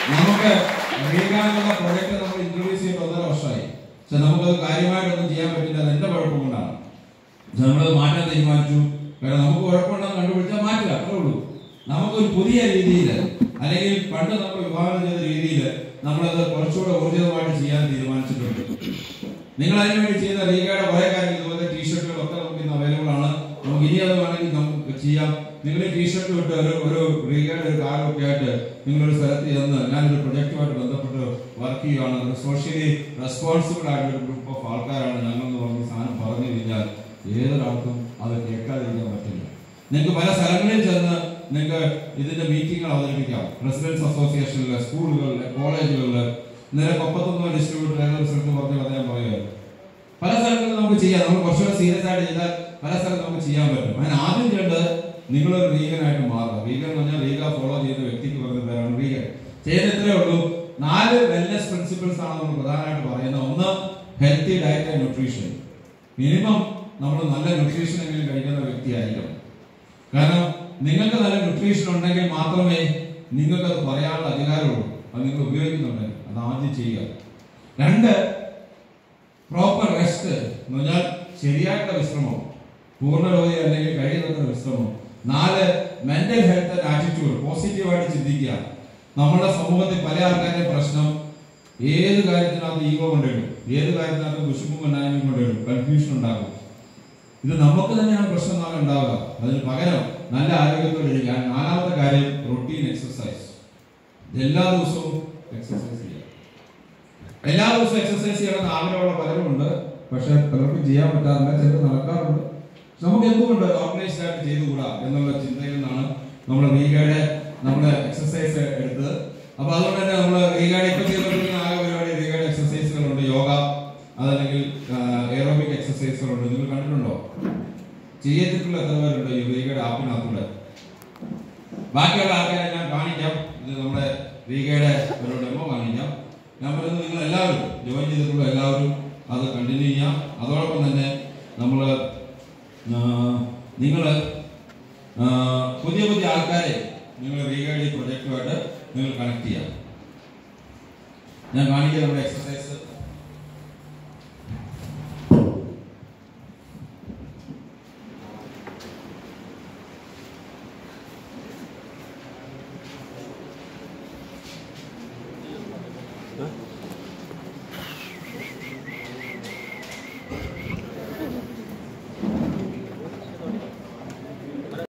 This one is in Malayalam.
നമുക്ക് റീഗാനുള്ള പ്രൊജക്ട് നമ്മൾ ഇൻട്രൊഡ്യൂസ് ചെയ്തിട്ട് ഒന്നര വർഷമായി പക്ഷെ നമുക്കത് കാര്യമായിട്ടൊന്നും ചെയ്യാൻ പറ്റില്ല അത് എന്റെ കുഴപ്പം കൊണ്ടാണ് പക്ഷെ നമ്മളത് മാറ്റാൻ തീരുമാനിച്ചു കാരണം നമുക്ക് കുഴപ്പമുണ്ടെന്ന് കണ്ടുപിടിച്ചാൽ മാറ്റുക അത്രേ ഉള്ളൂ നമുക്കൊരു പുതിയ രീതിയിൽ അല്ലെങ്കിൽ പണ്ട് നമ്മൾ വിഭാവനം ചെയ്ത രീതിയിൽ നമ്മളത് കുറച്ചുകൂടെ ഊർജിതമായിട്ട് ചെയ്യാൻ തീരുമാനിച്ചിട്ടുണ്ട് നിങ്ങൾ അതിനുവേണ്ടി ചെയ്ത റീഗയുടെ കുറെ കാര്യങ്ങൾ ഇതുപോലെ ടീഷർട്ടുകളൊക്കെ നമുക്ക് ഇന്ന് അവൈലബിൾ ആണ് നമുക്ക് ഇനി അത് വേണമെങ്കിൽ നമുക്ക് ചെയ്യാം നിങ്ങൾ ടീഷർട്ട് വിട്ട് ഒരു ഒരു റീഗയുടെ ഒരു കാലമൊക്കെ ആയിട്ട് നിങ്ങളൊരു സ്ഥലത്ത് ചെന്ന് ഞാനൊരു പ്രൊജക്റ്റുമായിട്ട് ബന്ധപ്പെട്ട് വർക്ക് ചെയ്യുകയാണ് ഒരു സോഷ്യലി റെസ്പോൺസിബിൾ ആയിട്ടുള്ള ഒരു ഗ്രൂപ്പ് ഓഫ് ആൾക്കാരാണ് ഞങ്ങൾ എന്ന് പറഞ്ഞ സാധനം പറഞ്ഞു കഴിഞ്ഞാൽ ഏതൊരാൾക്കും അത് കേൾക്കാതിരിക്കാൻ പറ്റില്ല നിങ്ങൾക്ക് പല സ്ഥലങ്ങളിൽ ചെന്ന് നിങ്ങൾക്ക് ഇതിന്റെ മീറ്റിംഗുകൾ അവതരിപ്പിക്കാം റെസിഡൻസ് അസോസിയേഷനിലെ സ്കൂളുകളിലെ കോളേജുകളിൽ ഇന്നലെ കൊപ്പത്തൊന്നോ ഡിസ്ട്രിബ്യൂട്ടർ ഏതൊരു സ്ഥലത്ത് പറഞ്ഞ കഥ ഞാൻ പറയുമായിരുന്നു പല സ്ഥലങ്ങളിലും നമുക്ക് ചെയ്യാം നമ്മൾ കുറച്ചുകൂടെ സീരിയസ് ആയിട്ട് ചെയ്താൽ പല സ്ഥലത്തും നമുക്ക് ചെയ്യാൻ പറ്റും അതിന് ആദ്യം ചെയ്യേണ്ടത് നിങ്ങളൊരു റീഗനായിട്ട് മാറുക റീഗൻ എന്ന് പറഞ്ഞാൽ റീഗ ഫോളോ ചെയ്യുന്ന വ്യക്തിക്ക് പറയുന്ന പേരാണ് റീഗൻ ചെയ്യുന്ന ഇത്രേ ഉള്ളൂ നാല് വെൽനസ് പ്രിൻസിപ്പിൾസ് ആണ് നമ്മൾ പ്രധാനമായിട്ട് പറയുന്നത് ഒന്ന് healthy diet and nutrition minimum നമ്മൾ നല്ല ന്യൂട്രീഷൻ എങ്കിലും കഴിക്കുന്ന വ്യക്തിയായിരിക്കണം കാരണം നിങ്ങൾക്ക് നല്ല ന്യൂട്രീഷൻ ഉണ്ടെങ്കിൽ മാത്രമേ നിങ്ങൾക്ക് അത് പറയാനുള്ള അധികാരമുള്ളൂ അത് നിങ്ങൾ ഉപയോഗിക്കുന്നുണ്ടെങ്കിൽ അത് ആദ്യം ചെയ്യുക രണ്ട് പ്രോപ്പർ റെസ്റ്റ് എന്ന് പറഞ്ഞാൽ ശരിയായിട്ടുള്ള വിശ്രമം പൂർണ്ണരോഗി അല്ലെങ്കിൽ കഴിയുന്ന വിശ്രമം നാല് മെന്റൽ ഹെൽത്ത് ആൻഡ് ആറ്റിറ്റ്യൂഡ് പോസിറ്റീവായിട്ട് ചിന്തിക്കുക നമ്മുടെ സമൂഹത്തിൽ പല ആൾക്കാരുടെ പ്രശ്നം ഏത് കാര്യത്തിനകത്ത് ഈഗോ കൊണ്ടിടും ഏത് കാര്യത്തിനകത്ത് വിഷമം കൊണ്ടായ്മയും കൊണ്ടിടും കൺഫ്യൂഷൻ ഉണ്ടാകും ഇത് നമുക്ക് തന്നെയാണ് പ്രശ്നം നാളെ ഉണ്ടാവുക അതിന് പകരം നല്ല ആരോഗ്യത്തോടെ ഇരിക്കാൻ നാലാമത്തെ കാര്യം റൊട്ടീൻ എക്സസൈസ് എല്ലാ ദിവസവും എക്സസൈസ് ചെയ്യുക എല്ലാ ദിവസവും എക്സസൈസ് ചെയ്യണമെന്ന് ആഗ്രഹമുള്ള പലരുമുണ്ട് പക്ഷെ പലർക്കും ചെയ്യാൻ പറ്റാറില്ല ചിലർ നടക്കാറുണ്ട് പക്ഷെ നമുക്ക് എന്തുകൊണ്ട് ഓർഗനൈസ്ഡ് ആയിട്ട് ചെയ്തുകൂടാ എന്നുള്ള ചിന്തയിൽ നിന്നാണ് നമ്മൾ റീഗയുടെ നമ്മൾ എക്സസൈസ് എടുത്തത് അപ്പൊ അതുകൊണ്ട് തന്നെ നമ്മൾ റീഗയുടെ ഇപ്പൊ ചെയ്തുകൊണ്ടിരിക്കുന്ന ആകെ പരിപാടി റീഗയുടെ എക്സസൈസുകളുണ്ട് യോഗ അതല്ലെങ്കിൽ എയറോബിക് എക്സസൈസുകളുണ്ട് നിങ്ങൾ കണ്ടിട്ടുണ്ടോ ചെയ്തിട്ടുള്ള എത്ര പേരുണ്ട് ഈ റീഗയുടെ ആപ്പിനകത്തൂടെ ബാക്കിയുള്ള ആൾക്കാരെ ഞാൻ കാണിക്കാം ഇത് നമ്മുടെ റീഗയുടെ ഒരു ഡെമോ കാണിക്കാം ഞാൻ പറയുന്നത് നിങ്ങൾ എല്ലാവരും ജോയിൻ ചെയ്തിട്ടുള്ള എല്ലാവരും അത് കണ്ടിന്യൂ ചെയ്യാം അതോടൊപ്പം തന്നെ നമ്മൾ നിങ്ങൾ പുതിയ പുതിയ ആൾക്കാരെ നിങ്ങൾ റീഗയുടെ ഈ പ്രൊജക്റ്റുമായിട്ട് നിങ്ങൾ കണക്ട് ചെയ്യാം ഞാൻ കാണിക്കുക നമ്മുടെ എക്സസൈസ്